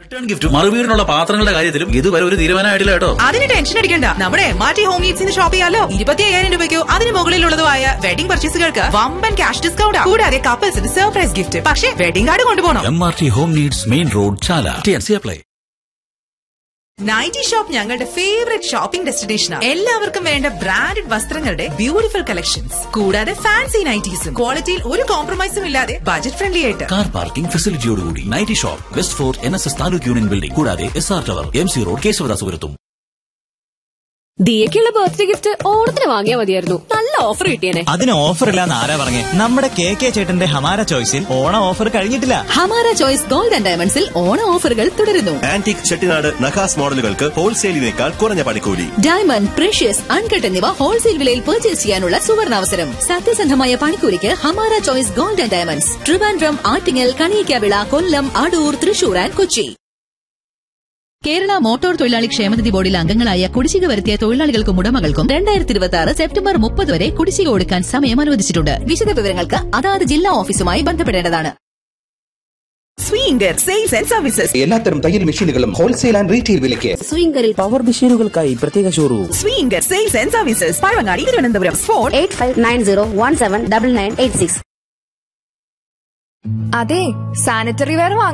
return ഗിഫ്റ്റും മറുവീടിനുള്ള പാത്രങ്ങളുടെ കാര്യത്തിലും ഇതുവരെ ഒരു തീരുമാനമായിട്ടില്ല കേട്ടോ അതിന് ടെൻഷൻ അടിക്കണ്ട നമ്മുടെ മാറ്റി ഹോം നീഡ്സിന് ഷോപ്പ് ചെയ്യാലോ ഇരുപത്തി അയ്യായിരം രൂപയ്ക്കോ അതിന് മുകളിലുള്ളതുമായ വെഡിംഗ് പർച്ചേസുകൾക്ക് വമ്പൻ ക്യാഷ് ഡിസ്കൗണ്ട് കൂടാതെ കപ്പിൾസിന് സർപ്രൈസ് ഗിഫ്റ്റ് പക്ഷേ വെഡിംഗ് കാർഡ് കൊണ്ടുപോകണം M R T home needs main road Chala T N C apply nighty shop ഞങ്ങളുടെ ഫേവറേറ്റ് ഷോപ്പിംഗ് ഡെസ്റ്റിനേഷനാണ് എല്ലാവർക്കും വേണ്ട ബ്രാൻഡഡ് വസ്ത്രങ്ങളുടെ ബ്യൂട്ടിഫുൾ കളക്ഷൻസ് കൂടാതെ ഫാൻസി നൈറ്റീസും ക്വാളിറ്റിയിൽ ഒരു കോംപ്രമൈസും ഇല്ലാതെ ബജറ്റ് ഫ്രണ്ട്ലി ആയിട്ട് കാർ പാർക്കിംഗ് ഫെസിലിറ്റിയോടുകൂടി nighty shop west fort N S S taluk union building കൂടാതെ S R tower M C road കേശവദാസുപുരത്തും ദിയക്കുള്ള ബർത്ത്ഡേ ഗിഫ്റ്റ് ഓണത്തിന് വാങ്ങിയാൽ മതിയായിരുന്നു നല്ല ഓഫർ കിട്ടിയേനെ അതിന് ഓഫർ ഇല്ലാന്ന് ആരാ പറഞ്ഞേ നമ്മുടെ കെ കെ ചേട്ടന്റെ ഹമാര ചോയ്സിൽ ഓണം ഓഫർ കഴിഞ്ഞിട്ടില്ല ഹമാര ചോയ്സ് ഗോൾഡ് ആൻഡ് ഡയമണ്ട്സിൽ ഓണ ഓഫറുകൾ തുടരുന്നു ആന്റിക് ചെട്ടിനാട് നഖാസ് മോഡലുകൾക്ക് ഹോൾസെയിലിനേക്കാൾ കുറഞ്ഞ പണിക്കൂലി ഡയമണ്ട് പ്രഷ്യസ് അൺകട്ട് എന്നിവ ഹോൾസെയിൽ വിലയിൽ പർച്ചേസ് ചെയ്യാനുള്ള സുവർണാവസരം സത്യസന്ധമായ പണിക്കൂലിക്ക് Hamara choice gold and diamonds Trivandrum Attingal Kaniyakkavila Kollam Adoor Thrissur and Kochi Kerala motor തൊഴിലാളി ക്ഷേമനിധി ബോർഡിൽ അംഗങ്ങളായ കുടിശ്ശിക വരുത്തിയ തൊഴിലാളികൾക്കും ഉടമകൾക്കും രണ്ടായിരത്തി ഇരുപത്തി ആറ് സെപ്റ്റംബർ മുപ്പത് വരെ കുടിശ്ശിക കൊടുക്കാൻ സമയം അനുവദിച്ചിട്ടുണ്ട് വിശദ വിവരങ്ങൾക്ക് അതാത് ജില്ലാ ഓഫീസുമായി ബന്ധപ്പെടേണ്ടതാണ് സ്വീങ്കർ സെയിൽസ് ആൻഡ് സർവീസസ് എല്ലാത്തരം തയ്യൽ മെഷീനുകളും ഹോൾസെയിൽ ആൻഡ് റീറ്റെയിൽ വിലയ്ക്ക് സ്വിംഗറിൽ പവർ മെഷീനുകൾക്കായി പ്രത്യേക showroom Swinger sales and services Pazhavangadi Thiruvananthapuram phone eight five nine zero one seven double nine eight six അതെ സാനിറ്ററി വെയർ